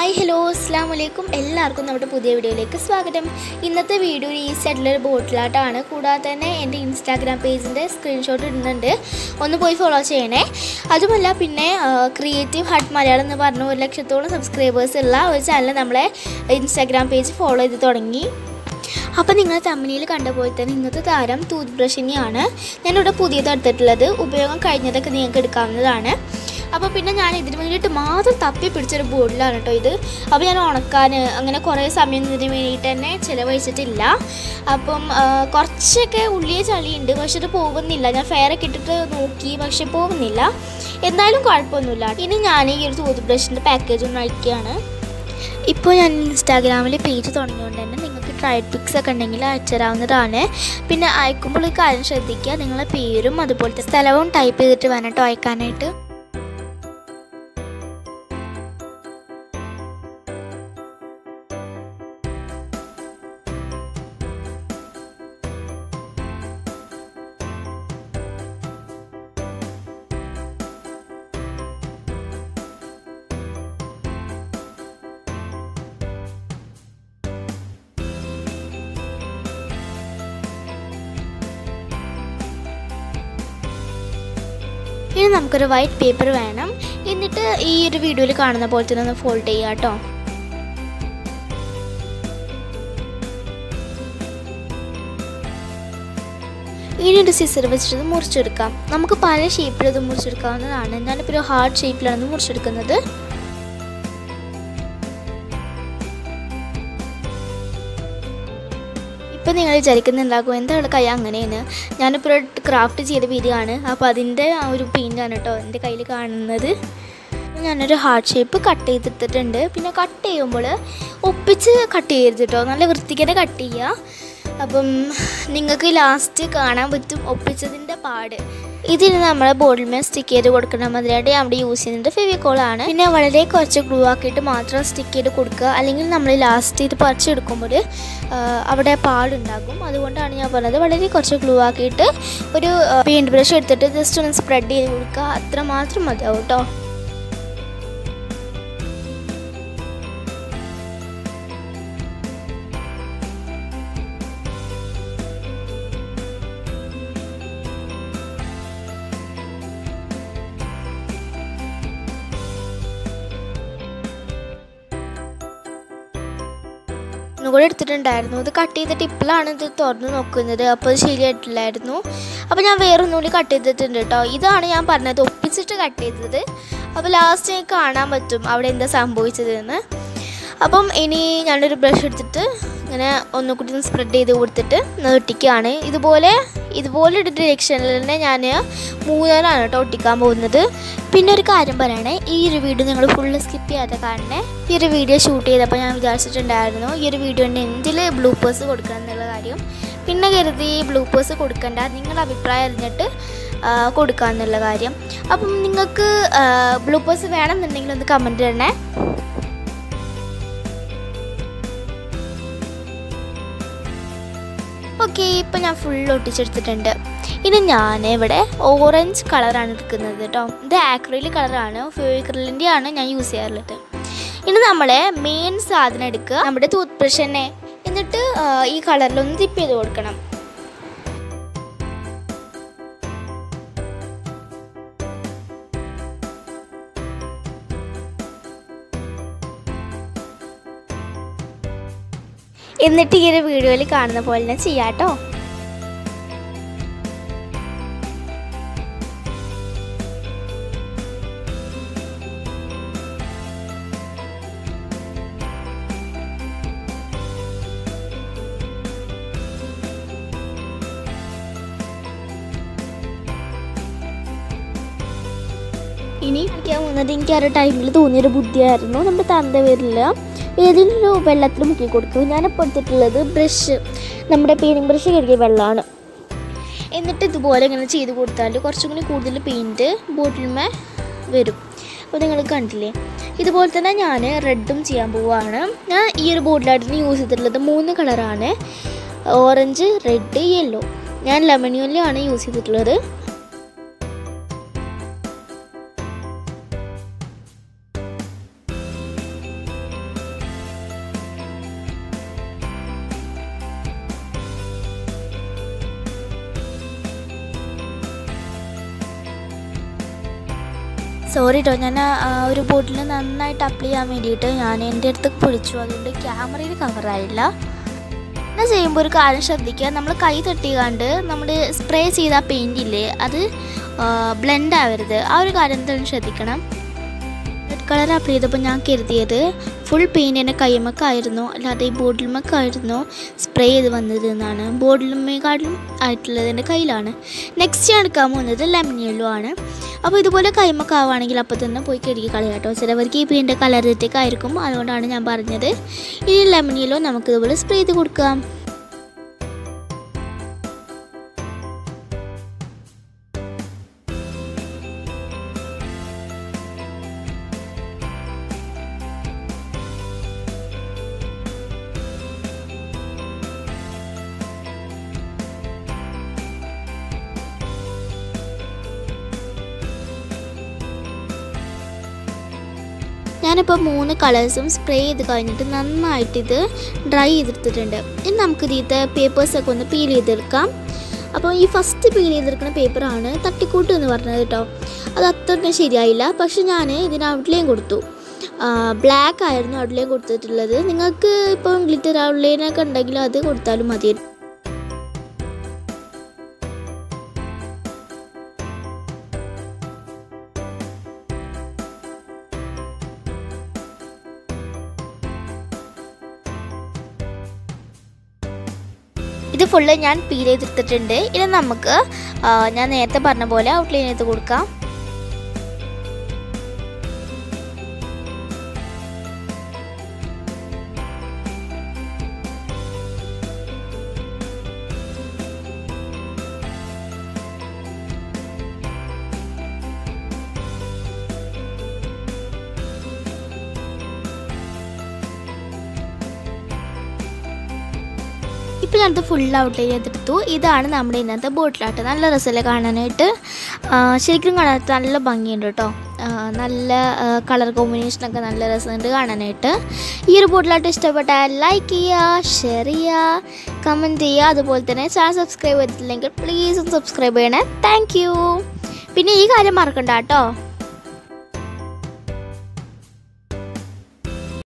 hi hello അസ്സാം വലൈക്കും എല്ലാവർക്കും നമ്മുടെ പുതിയ വീഡിയോയിലേക്ക് സ്വാഗതം ഇന്നത്തെ വീഡിയോ ഒരു ഈസി ആയിട്ടുള്ളൊരു ബോട്ടിലാട്ടാണ് കൂടാതെ തന്നെ എൻ്റെ ഇൻസ്റ്റാഗ്രാം പേജിൻ്റെ സ്ക്രീൻഷോട്ട് ഇടുന്നുണ്ട് ഒന്ന് പോയി ഫോളോ ചെയ്യണേ അതുമല്ല പിന്നെ ക്രിയേറ്റീവ് ഹാർട്ട് മലയാളം എന്ന് പറഞ്ഞ ഒരു ലക്ഷത്തോളം സബ്സ്ക്രൈബേഴ്സ് ഉള്ള ഒരു ചാനൽ നമ്മളെ ഇൻസ്റ്റാഗ്രാം പേജ് ഫോളോ ചെയ്ത് തുടങ്ങി അപ്പോൾ നിങ്ങൾ തമ്മിൽ കണ്ട പോലെ തന്നെ ഇന്നത്തെ താരം ടൂത്ത് ബ്രഷ് തന്നെയാണ് ഞാനിവിടെ പുതിയത് എടുത്തിട്ടുള്ളത് ഉപയോഗം കഴിഞ്ഞതൊക്കെ നിങ്ങൾക്ക് എടുക്കാവുന്നതാണ് അപ്പോൾ പിന്നെ ഞാൻ ഇതിന് വേണ്ടിയിട്ട് മാത്രം തപ്പി പിടിച്ചൊരു ബോർഡിലാണ് കേട്ടോ ഇത് അപ്പോൾ ഞാൻ ഉണക്കാൻ അങ്ങനെ കുറേ സമയം ഇതിന് വേണ്ടിയിട്ട് തന്നെ ചിലവഴിച്ചിട്ടില്ല അപ്പം ആ, കുറച്ചൊക്കെ ഉള്ളിയെ ചളിയുണ്ട് പക്ഷെ ഇത് പോകുന്നില്ല ഞാൻ ഫെയറൊക്കെ ഇട്ടിട്ട് നോക്കി പക്ഷെ പോകുന്നില്ല എന്തായാലും കുഴപ്പമൊന്നുമില്ല ഇനി ഞാൻ ഈ ഒരു ടൂത്ത് ബ്രഷിൻ്റെ പാക്കേജ് ഒന്ന് അയക്കുകയാണ് ഇപ്പോൾ ഞാൻ ഇൻസ്റ്റാഗ്രാമിൽ പേജ് തുടങ്ങിയതുകൊണ്ട് തന്നെ നിങ്ങൾക്ക് ട്രയൽ പിക്സ് ഒക്കെ ഉണ്ടെങ്കിൽ അയച്ചുതരാവുന്നതാണ് പിന്നെ അയക്കുമ്പോൾ ഒരു കാര്യം ശ്രദ്ധിക്കുക നിങ്ങളെ പേരും അതുപോലത്തെ സ്ഥലവും ടൈപ്പ് ചെയ്തിട്ട് വേണം കേട്ടോ അയക്കാനായിട്ട് ഇനി നമുക്കൊരു വൈറ്റ് പേപ്പർ വേണം എന്നിട്ട് ഈ ഒരു വീഡിയോയിൽ കാണുന്ന പോലെ തന്നെ ഒന്ന് ഫോൾഡ് ചെയ്യുക കേട്ടോ ഇനി ഒരു സിസർ വെച്ചിട്ട് ഇത് മുറിച്ചെടുക്കാം നമുക്ക് പല ഷേപ്പിൽ ഇത് മുറിച്ചെടുക്കാവുന്നതാണ് ഞാനിപ്പോൾ ഒരു ഹാർഡ് ഷേപ്പിലാണ് ഇത് മുറിച്ചെടുക്കുന്നത് ഇപ്പം നിങ്ങൾ വിചാരിക്കുന്നുണ്ടാകും എന്താണ് കൈ അങ്ങനെയെന്ന് ഞാനിപ്പോൾ ഒരു ക്രാഫ്റ്റ് ചെയ്ത വീഡിയോ ആണ് അപ്പോൾ അതിൻ്റെ ആ ഒരു പെയിൻ്റാണ് കേട്ടോ എൻ്റെ കയ്യിൽ കാണുന്നത് ഞാനൊരു ഹാർട്ട് ഷേപ്പ് കട്ട് ചെയ്തെടുത്തിട്ടുണ്ട് പിന്നെ കട്ട് ചെയ്യുമ്പോൾ ഒപ്പിച്ച് കട്ട് ചെയ്യരുത് കേട്ടോ നല്ല വൃത്തിക്ക് തന്നെ കട്ട് ചെയ്യുക അപ്പം നിങ്ങൾക്ക് ലാസ്റ്റ് കാണാൻ പറ്റും ഒപ്പിച്ചതിൻ്റെ പാട് ഇതിന് നമ്മൾ ബോർഡിൽ മേൽ സ്റ്റിക്ക് ചെയ്ത് കൊടുക്കണം അതിനായിട്ട് ഞാൻ അവിടെ യൂസ് ചെയ്യുന്നത് ഫെവിക്കോളാണ് പിന്നെ വളരെ കുറച്ച് ഗ്ലൂ ആക്കിയിട്ട് മാത്രം സ്റ്റിക്ക് ചെയ്ത് കൊടുക്കുക അല്ലെങ്കിൽ നമ്മൾ ലാസ്റ്റ് ഇത് പറിച്ചെടുക്കുമ്പോൾ അവിടെ പാടുണ്ടാകും അതുകൊണ്ടാണ് ഞാൻ പറഞ്ഞത് വളരെ കുറച്ച് ഗ്ലൂ ആക്കിയിട്ട് ഒരു പെയിൻറ്റ് ബ്രഷ് എടുത്തിട്ട് ജസ്റ്റ് ഒന്ന് സ്പ്രെഡ് ചെയ്ത് കൊടുക്കുക അത്ര മാത്രം മതിയാവും കേട്ടോ ഒന്നുകൂടെ എടുത്തിട്ടുണ്ടായിരുന്നു ഇത് കട്ട് ചെയ്ത ടിപ്പിലാണ് ഇത് തുറന്ന് നോക്കുന്നത് അപ്പോൾ അത് ശരിയായിട്ടില്ലായിരുന്നു അപ്പോൾ ഞാൻ വേറെ ഒന്നുകൂടി കട്ട് ചെയ്തിട്ടുണ്ട് കേട്ടോ ഇതാണ് ഞാൻ പറഞ്ഞത് ഒപ്പിച്ചിട്ട് കട്ട് ചെയ്തത് അപ്പോൾ ലാസ്റ്റ് എനിക്ക് കാണാൻ പറ്റും അവിടെ എന്താ സംഭവിച്ചതെന്ന് അപ്പം ഇനി ഞാനൊരു ബ്രഷ് എടുത്തിട്ട് ഇങ്ങനെ ഒന്നുകൂടി ഒന്ന് സ്പ്രെഡ് ചെയ്ത് കൊടുത്തിട്ട് ഒട്ടിക്കുകയാണ് ഇതുപോലെ ഇതുപോലെ ഒരു ഡിറക്ഷനിൽ തന്നെ ഞാൻ മൂന്നാലാണ് കേട്ടോ ഒട്ടിക്കാൻ പോകുന്നത് പിന്നെ ഒരു കാര്യം പറയണേ ഈ ഒരു വീഡിയോ നിങ്ങൾ ഫുള്ള് സ്കിപ്പ് ചെയ്യാതെ കാണണേ ഈ ഒരു വീഡിയോ ഷൂട്ട് ചെയ്തപ്പോൾ ഞാൻ വിചാരിച്ചിട്ടുണ്ടായിരുന്നു ഈ ഒരു വീഡിയോൻ്റെ എന്തിൽ ബ്ലൂപ്പേഴ്സ് കൊടുക്കണം എന്നുള്ള കാര്യം പിന്നെ കരുതി ബ്ലൂപ്പേഴ്സ് കൊടുക്കണ്ട നിങ്ങളുടെ അഭിപ്രായം അറിഞ്ഞിട്ട് ആ, കൊടുക്കാമെന്നുള്ള കാര്യം അപ്പം നിങ്ങൾക്ക് ബ്ലൂപ്പേഴ്സ് വേണമെന്നുണ്ടെങ്കിൽ ഒന്ന് കമൻറ്റ് ഇടണേ ഓക്കെ ഇപ്പം ഞാൻ ഫുൾ ഒട്ടിച്ചെടുത്തിട്ടുണ്ട് ഇനി ഞാൻ ഇവിടെ ഓറഞ്ച് കളറാണ് എടുക്കുന്നത് കേട്ടോ ഇത് ആക്രിലിക് കളറാണ് ഫെവിക്രിലിൻ്റെ ആണ് ഞാൻ യൂസ് ചെയ്യാറുള്ളത് ഇനി നമ്മളെ മെയിൻ സാധനം എടുക്കുക നമ്മുടെ ടൂത്ത് ബ്രഷ് തന്നെ എന്നിട്ട് ആ, ഈ കളറിലൊന്ന് ടിപ്പ് ചെയ്ത് കൊടുക്കണം എന്നിട്ട് ഈ ഒരു വീഡിയോയിൽ കാണുന്ന പോലെ തന്നെ ചെയ്യാം കേട്ടോ ഇനി കളിക്കാൻ പോകുന്നത് എനിക്ക് ആ ഒരു ടൈമിൽ തോന്നിയൊരു ബുദ്ധിയായിരുന്നു നമ്മുടെ തന്ത പേരില്ല ഏതെങ്കിലും ഒരു വെള്ളത്തിൽ മുക്കി കൊടുക്കും ഞാനിപ്പോൾ എടുത്തിട്ടുള്ളത് ബ്രഷ് നമ്മുടെ പെയിൻറ്റിങ് ബ്രഷ് കഴുകിയ വെള്ളമാണ് എന്നിട്ട് ഇതുപോലെ ഇങ്ങനെ ചെയ്ത് കൊടുത്താൽ കുറച്ചും കൂടി കൂടുതൽ പെയിൻറ്റ് ബോട്ടിൽമേ വരും അപ്പോൾ നിങ്ങൾ കണ്ടില്ലേ ഇതുപോലെ തന്നെ ഞാൻ റെഡും ചെയ്യാൻ പോവുകയാണ് ഞാൻ ഈ ഒരു ബോട്ടിലായിട്ട് യൂസ് ചെയ്തിട്ടുള്ളത് മൂന്ന് കളറാണ് ഓറഞ്ച് റെഡ് യെല്ലോ ഞാൻ ലെമൺ യെല്ലോ ആണ് യൂസ് ചെയ്തിട്ടുള്ളത് സോറി കേട്ടോ ഞാൻ ആ ഒരു ബോട്ടിൽ നന്നായിട്ട് അപ്ലൈ ചെയ്യാൻ വേണ്ടിയിട്ട് ഞാൻ എൻ്റെ അടുത്ത് പിടിച്ചു അതുകൊണ്ട് ക്യാമറയിൽ കവറായില്ല അങ്ങനെ ചെയ്യുമ്പോൾ ഒരു കാര്യം ശ്രദ്ധിക്കുക നമ്മൾ കൈ തട്ടിക്കാണ്ട് നമ്മൾ സ്പ്രേ ചെയ്ത പെയിൻ്റ് ഇല്ലേ അത് ബ്ലെൻഡ് ആവരുത് ആ ഒരു കാര്യം എന്തായാലും ശ്രദ്ധിക്കണം റെഡ് കളർ അപ്ലൈ ചെയ്തപ്പോൾ ഞാൻ കരുതിയത് ഫുൾ പെയിൻറ് എൻ്റെ കൈമക്കായിരുന്നു അല്ലാതെ ഈ ബോട്ടിൽമക്കായിരുന്നു സ്പ്രേ ചെയ്ത് വന്നത് എന്നാണ് ബോട്ടിലുമേക്കാട്ടിലും ആയിട്ടുള്ളത് എൻ്റെ കയ്യിലാണ് നെക്സ്റ്റ് ഞാൻ എടുക്കാൻ പോകുന്നത് ലെമൺ യെല്ലോ ആണ് അപ്പോൾ ഇതുപോലെ കൈമക്കാവുകയാണെങ്കിൽ അപ്പോൾ തന്നെ പോയി കഴുകി കളയാം കേട്ടോ ചിലവർക്ക് ഈ പെയിൻ്റെ കളർ തെറ്റേക്കായിരിക്കും അതുകൊണ്ടാണ് ഞാൻ പറഞ്ഞത് ഇനി ലെമൺ യെല്ലോ നമുക്ക് ഇതുപോലെ സ്പ്രേ ചെയ്ത് കൊടുക്കാം ഞാനിപ്പോൾ മൂന്ന് കളേഴ്സും സ്പ്രേ ചെയ്ത് കഴിഞ്ഞിട്ട് നന്നായിട്ട് ഇത് ഡ്രൈ ചെയ്തെടുത്തിട്ടുണ്ട് ഇനി നമുക്ക് ഇതിലത്തെ പേപ്പേഴ്സൊക്കെ ഒന്ന് പീൽ ചെയ്തെടുക്കാം അപ്പോൾ ഈ ഫസ്റ്റ് പീൽ ചെയ്തെടുക്കുന്ന പേപ്പറാണ് തട്ടിക്കൂട്ട് എന്ന് പറഞ്ഞത് കേട്ടോ അത് അത്രയ്ക്കും ശരിയായില്ല പക്ഷെ ഞാൻ ഇതിന് ഔട്ട്ലൈൻ കൊടുത്തു ബ്ലാക്ക് ആയിരുന്നു ഔട്ട്ലൈൻ കൊടുത്തിട്ടുള്ളത് നിങ്ങൾക്ക് ഇപ്പോൾ ഗ്ലിറ്റർ ഔട്ട്ലൈനൊക്കെ ഉണ്ടെങ്കിൽ അത് കൊടുത്താലും മതി ഇത് ഫുള്ള് ഞാൻ പീൽ ചെയ്തെടുത്തിട്ടുണ്ട് ഇനി നമുക്ക് ആ, ഞാൻ നേരത്തെ പറഞ്ഞ പോലെ ഔട്ട്ലൈൻ ചെയ്ത് കൊടുക്കാം ഇപ്പം ഞാനത് ഫുൾ ഔട്ട്ലൈൻ ചെയ്തെടുത്തു ഇതാണ് നമ്മുടെ ഇന്നത്തെ ബോട്ടിലാട്ട് നല്ല രസമല്ലേ കാണാനായിട്ട് ആ, ശരിക്കും കാണാൻ നല്ല ഭംഗിയുണ്ട് കേട്ടോ ആ, നല്ല കളർ കോമ്പിനേഷനൊക്കെ നല്ല രസമുണ്ട് കാണാനായിട്ട് ഈ ഒരു ബോട്ടിലാട്ട് ഇഷ്ടപ്പെട്ടാൽ ലൈക്ക് ചെയ്യുക ഷെയർ ചെയ്യുക കമൻറ്റ് ചെയ്യുക അതുപോലെ തന്നെ ചാനൽ സബ്സ്ക്രൈബ് ചെയ്തിട്ടില്ലെങ്കിൽ പ്ലീസ് സബ്സ്ക്രൈബ് ചെയ്യണേ താങ്ക് പിന്നെ ഈ കാര്യം മറക്കണ്ട കേട്ടോ